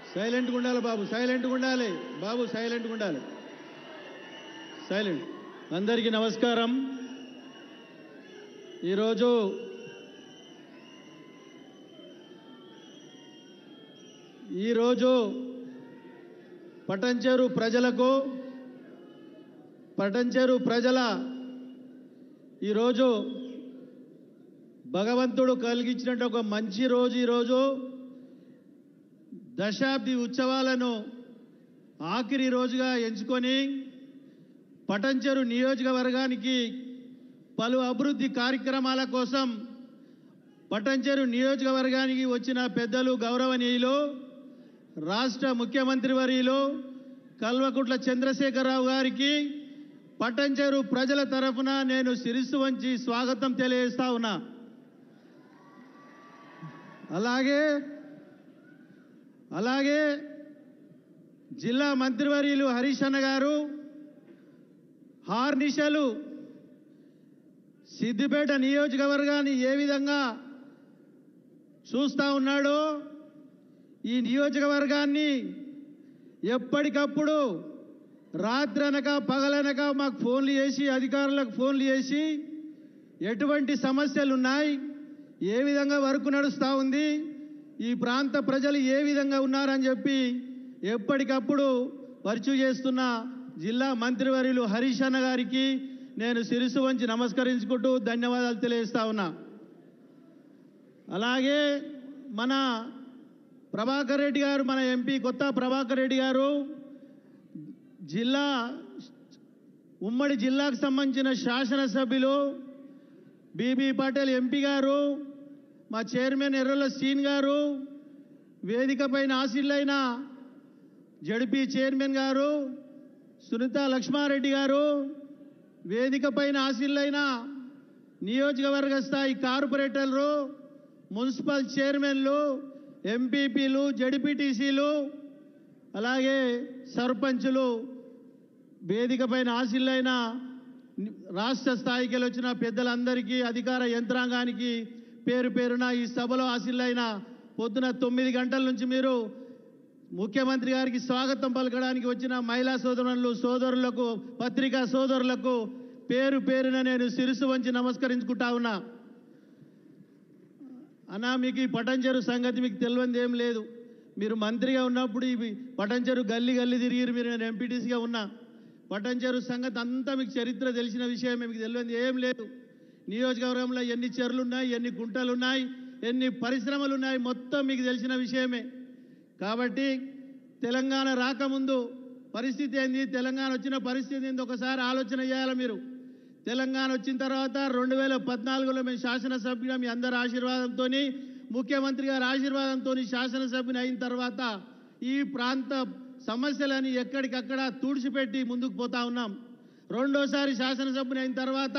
సైలెంట్గా ఉండాలి బాబు సైలెంట్గా ఉండాలి బాబు సైలెంట్గా ఉండాలి సైలెంట్ అందరికీ నమస్కారం ఈరోజు ఈరోజు పటంచెరు ప్రజలకు పటంచెరు ప్రజల ఈరోజు భగవంతుడు కలిగించినట్టు ఒక మంచి రోజు ఈరోజు దశాబ్ది ఉత్సవాలను ఆఖరి రోజుగా ఎంచుకొని పటంచెరు నియోజకవర్గానికి పలు అభివృద్ధి కార్యక్రమాల కోసం పటంచెరు నియోజకవర్గానికి వచ్చిన పెద్దలు గౌరవనీయులు రాష్ట్ర ముఖ్యమంత్రి వర్యులు కల్వకుట్ల చంద్రశేఖరరావు గారికి పటంచెరు ప్రజల తరఫున నేను శిరస్సు వంచి స్వాగతం తెలియజేస్తా ఉన్నా అలాగే అలాగే జిల్లా మంత్రివర్యులు హరీష్ అన్న గారు హార్నిషలు సిద్దిపేట నియోజకవర్గాన్ని ఏ విధంగా చూస్తూ ఉన్నాడో ఈ నియోజకవర్గాన్ని ఎప్పటికప్పుడు రాత్రనక పగలనక మాకు ఫోన్లు చేసి అధికారులకు ఫోన్లు చేసి ఎటువంటి సమస్యలు ఉన్నాయి ఏ విధంగా వర్క్ నడుస్తూ ఉంది ఈ ప్రాంత ప్రజలు ఏ విధంగా ఉన్నారని చెప్పి ఎప్పటికప్పుడు పరిచయం చేస్తున్న జిల్లా మంత్రివర్యులు హరీష్ అన్న గారికి నేను శిరస్సు వంచి నమస్కరించుకుంటూ ధన్యవాదాలు తెలియజేస్తా ఉన్నా అలాగే మన ప్రభాకర్ రెడ్డి గారు మన ఎంపీ కొత్త ప్రభాకర్ రెడ్డి గారు జిల్లా ఉమ్మడి జిల్లాకు సంబంధించిన శాసనసభ్యులు బీబీ పటేల్ ఎంపీ గారు మా చైర్మన్ ఎర్రల సీన్ గారు వేదిక పైన ఆశీర్లైన జడిపి చైర్మన్ గారు సునీత లక్ష్మారెడ్డి గారు వేదిక పైన ఆశీర్లైన నియోజకవర్గ స్థాయి కార్పొరేటర్లు మున్సిపల్ చైర్మన్లు ఎంపీపీలు జడిపిటీసీలు అలాగే సర్పంచులు వేదిక పైన ఆశీలైన రాష్ట్ర స్థాయికి వచ్చిన పెద్దలందరికీ అధికార యంత్రాంగానికి పేరు పేరున ఈ సభలో ఆశీలైన పొద్దున తొమ్మిది గంటల నుంచి మీరు ముఖ్యమంత్రి గారికి స్వాగతం పలకడానికి వచ్చిన మహిళా సోదరులు సోదరులకు పత్రికా సోదరులకు పేరు పేరున నేను శిరస్సు వంచి నమస్కరించుకుంటా ఉన్నా అన్నా మీకు ఈ పటంచెరు సంగతి మీకు తెలియంది ఏం లేదు మీరు మంత్రిగా ఉన్నప్పుడు ఈ పటంచెరు గల్లి గల్లి తిరిగిరు మీరు నేను ఎంపీటీసీగా ఉన్నా పటంచెరు సంగతి అంతా మీకు చరిత్ర తెలిసిన విషయం మీకు తెలియంది ఏం లేదు నియోజకవర్గంలో ఎన్ని చెరువులు ఉన్నాయి ఎన్ని గుంటలు ఉన్నాయి ఎన్ని పరిశ్రమలు ఉన్నాయి మొత్తం మీకు తెలిసిన విషయమే కాబట్టి తెలంగాణ రాకముందు పరిస్థితి ఏంది తెలంగాణ వచ్చిన పరిస్థితి ఏంది ఒకసారి ఆలోచన చేయాలి మీరు తెలంగాణ వచ్చిన తర్వాత రెండు వేల పద్నాలుగులో మేము శాసనసభ్యుగా మీ అందరి ఆశీర్వాదంతో ముఖ్యమంత్రి గారి ఆశీర్వాదంతో శాసనసభ్యుని అయిన తర్వాత ఈ ప్రాంత సమస్యలని ఎక్కడికక్కడ తుడిచిపెట్టి ముందుకు పోతా ఉన్నాం రెండోసారి శాసనసభ్యుని అయిన తర్వాత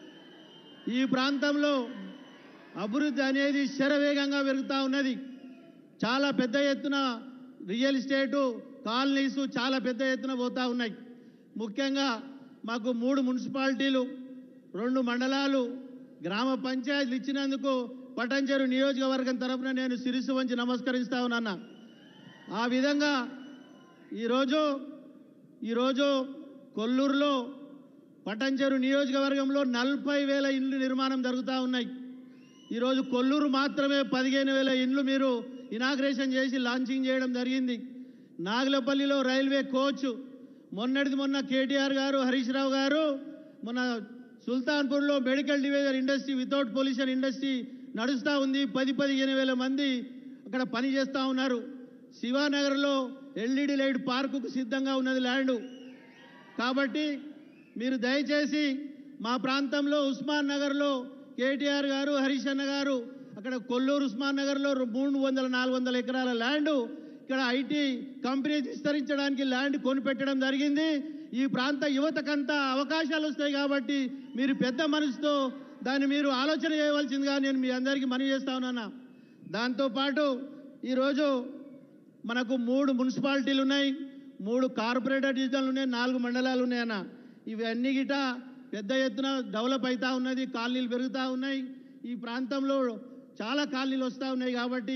ఈ ప్రాంతంలో అభివృద్ధి అనేది శరవేగంగా పెరుగుతూ ఉన్నది చాలా పెద్ద ఎత్తున రియల్ ఎస్టేటు కాలనీస్ చాలా పెద్ద ఎత్తున పోతా ఉన్నాయి ముఖ్యంగా మాకు మూడు మున్సిపాలిటీలు రెండు మండలాలు గ్రామ పంచాయతీలు ఇచ్చినందుకు పటంచెరు నియోజకవర్గం తరపున నేను సిరిసు వంచి నమస్కరిస్తా ఉన్నాను ఆ విధంగా ఈరోజు ఈరోజు కొల్లూరులో పటంచెరు నియోజకవర్గంలో నలభై వేల ఇండ్లు నిర్మాణం జరుగుతూ ఉన్నాయి ఈరోజు కొల్లూరు మాత్రమే పదిహేను వేల ఇండ్లు మీరు ఇనాగ్రేషన్ చేసి లాంచింగ్ చేయడం జరిగింది నాగులపల్లిలో రైల్వే కోచ్ మొన్నటిది మొన్న కేటీఆర్ గారు హరీష్ రావు గారు మొన్న సుల్తాన్పూర్లో medical devices industry without pollution industry నడుస్తూ ఉంది పది పదిహేను వేల మంది అక్కడ పని చేస్తూ ఉన్నారు శివానగర్లో ఎల్ఈడి లైట్ పార్కుకు సిద్ధంగా ఉన్నది ల్యాండు కాబట్టి మీరు దయచేసి మా ప్రాంతంలో ఉస్మాన్ నగర్లో కేటీఆర్ గారు హరీష్ అన్న గారు అక్కడ కొల్లూరు ఉస్మాన్ నగర్లో మూడు వందల నాలుగు వందల ఎకరాల ల్యాండ్ ఇక్కడ ఐటీ కంపెనీ విస్తరించడానికి ల్యాండ్ కొనిపెట్టడం జరిగింది ఈ ప్రాంత యువతకంతా అవకాశాలు వస్తాయి కాబట్టి మీరు పెద్ద మనసుతో దాన్ని మీరు ఆలోచన చేయవలసిందిగా నేను మీ అందరికీ మనవి చేస్తా ఉన్నాను దాంతోపాటు ఈరోజు మనకు మూడు మున్సిపాలిటీలు ఉన్నాయి మూడు కార్పొరేటర్ డివిజన్లు ఉన్నాయి నాలుగు మండలాలు ఉన్నాయన్న ఇవన్నీ గిట పెద్ద ఎత్తున డెవలప్ అవుతా ఉన్నది కాలనీలు పెరుగుతూ ఉన్నాయి ఈ ప్రాంతంలో చాలా కాలనీలు వస్తూ ఉన్నాయి కాబట్టి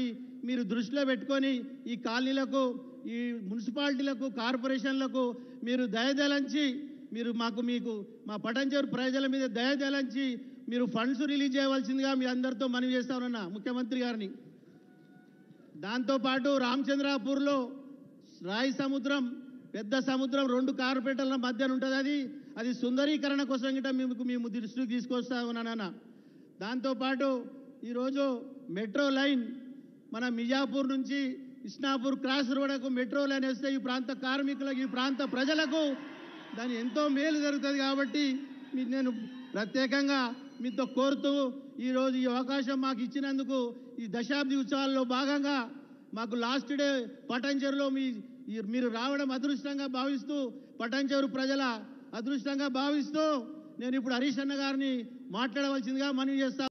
మీరు దృష్టిలో పెట్టుకొని ఈ కాలనీలకు ఈ మున్సిపాలిటీలకు కార్పొరేషన్లకు మీరు దయదలంచి మీరు మాకు మీకు మా పటంచేరు ప్రజల మీద దయదలంచి మీరు ఫండ్స్ రిలీజ్ చేయవలసిందిగా మీ అందరితో మనవి చేస్తానన్నా ముఖ్యమంత్రి గారిని దాంతోపాటు రామచంద్రాపూర్లో రాయి సముద్రం పెద్ద సముద్రం రెండు కార్పొరేటర్ల మధ్యన ఉంటుంది అది అది సుందరీకరణ కోసం గిట్ట మీకు మేము దృష్టికి తీసుకొస్తా ఉన్నానన్న దాంతోపాటు ఈరోజు మెట్రో లైన్ మన మియాపూర్ నుంచి ఇస్నాపూర్ క్రాస్ రోడ్కు మెట్రో లైన్ వేస్తే ఈ ప్రాంత కార్మికులకు ఈ ప్రాంత ప్రజలకు దాని ఎంతో మేలు జరుగుతుంది కాబట్టి మీ- నేను ప్రత్యేకంగా మీతో కోరుతూ ఈరోజు ఈ అవకాశం మాకు ఇచ్చినందుకు ఈ దశాబ్ది ఉత్సవాల్లో భాగంగా మాకు లాస్ట్ డే పటంచెరులో మీ ఈ- మీరు రావడం అదృష్టంగా భావిస్తూ పటంచెరు ప్రజల అదృష్టంగా భావిస్తూ నేను ఇప్పుడు హరీష్ అన్న గారిని మాట్లాడవలసిందిగా మనవి చేస్తా